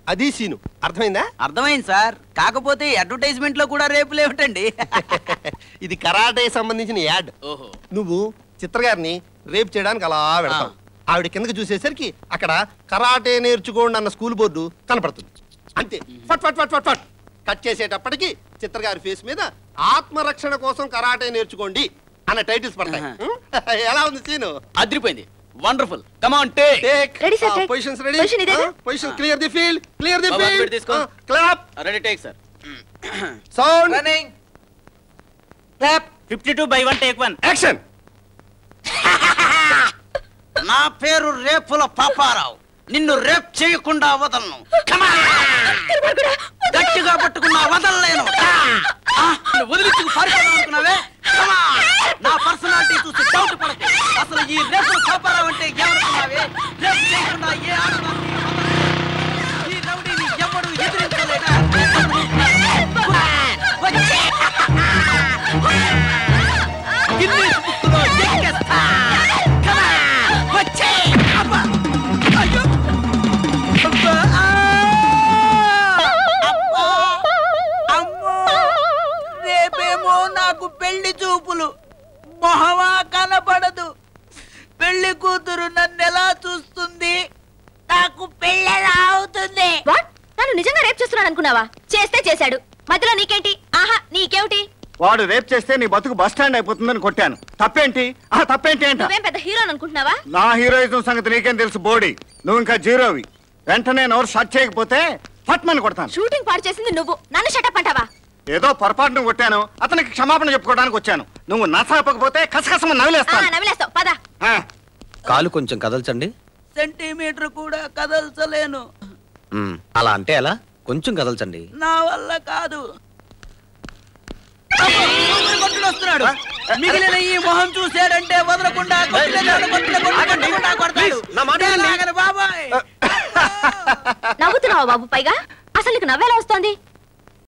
అది సీను అర్థమైందా అర్థమైంది సార్ కాకపోతే అడ్వర్టైజ్మెంట్ లో కూడా రేపులు ఏమిటండి ఇది కరాటే సంబంధించిన యాడ్ ఓహో నువ్వు చిత్రగారిని రేపు చేయడానికి అలా వెళ్తావు ఆవిడ కిందకి చూసేసరికి అక్కడ కరాటే నేర్చుకోండి అన్న స్కూల్ బోర్డు కనపడుతుంది అంతే ఫట్ ఫట్ ఫట్ ఫట్ ఫట్ కట్ చేసేటప్పటికి చిత్రగారి ఫేస్ మీద ఆత్మరక్షణ కోసం కరాటే నేర్చుకోండి అన్న టైటిల్స్ పడతాయి ఆహా. ఉం? ఎలా ఉంది సీను అదిరిపోయింది wonderful come on take take Ready, sir, take. Positions ready Position ఇదేగా? Position clear the field clear the బాబా, ఫీల్డ్ అక్కడ తీసుకో. Clap ready take sir sound running clap fifty two by one take one action నా పేరు రేపుల పాపారావు నిన్ను rape చేయకుండా వదలను Come on! గట్టిగా పట్టుకున్నా వదలలేను ఆ, నిన్ను వదిలించుకు పారిపోదాం అనుకున్నావే Come on! నా పర్సనాలిటీ చూసి డౌట్ పడకు అసలు ఈ రేపుల పాపారావు అంటే ఏమనుకున్నావే రేప్ చేయకుండా ఏ ఆడదాన్ని వదలలేను. ఈ రౌడీని ఎవడు ఎదిరించలేడా వచ్చే! గిన్నీస్ బుక్కులో ఎక్కేస్తా Come on! వచ్చే! అబ్బా! అయ్యో! అబ్బా! ఆ! అబ్బా! అమ్మో! రేపేమో నాకు పెళ్లి చూపులు మొహమా కనపడదు పెళ్లి కూతురు నన్ను ఎలా చూస్తుంది నాకు పెళ్ళెలా అవుతుంది వాట్ నన్ను నిజంగా రేప్ చేస్తున్నాడు అనుకున్నావా చేస్తే చేశాడు మధ్యలో నీకేంటి ఆహా నీకేమిటి వాడు రేప్ చేస్తే నీ బతుకు బస్ స్టాండ్ అయిపోతుందని కొట్టాను తప్పేంటి ఆ తప్పేంటి ఏంట నువ్వేం పెద్ద హీరో అనుకుంటున్నావా నా హీరోయిజం సంగతి నీకేం తెలుసు బోడీ నువ్వు ఇంకా జీరోవి వెంటనే నోరు షట్ చేయకపోతే ఫట్మని కొడతాను షూటింగ్ పాడు చేసింది నువ్వు నన్ను షటప్ అంటావా ఏదో పొరపాటును కొట్టాను అతనికి క్షమాపణ చెప్పుకోవడానికి వచ్చాను నువ్వు నసాపకపోతే కసకసమ ఆ, నవ్వులేస్తాను నవ్వులేస్తావు పద ఆ, కాలు కొంచెం కదల్చండి సెంటీమీటర్ కూడా కదల్చలేను మ్మ్. అలా అంటే ఎలా కొంచెం కదల్చండి నా వల్ల కాదు అబ్బో, కొట్టుడు వస్తున్నాడు మిగిలిన ఈ మొహం చూశాడంటే వదలకుండా కొట్టులేదాడు, కొట్టులే, కొట్టులే, కొట్టకుండా కొడతాడు. నా మాట నేను వినండి. ఆగను బాబాయ్ నవ్వుతున్నావా బాబు పైగా అసలు నీకు నవ్వేలా వస్తోంది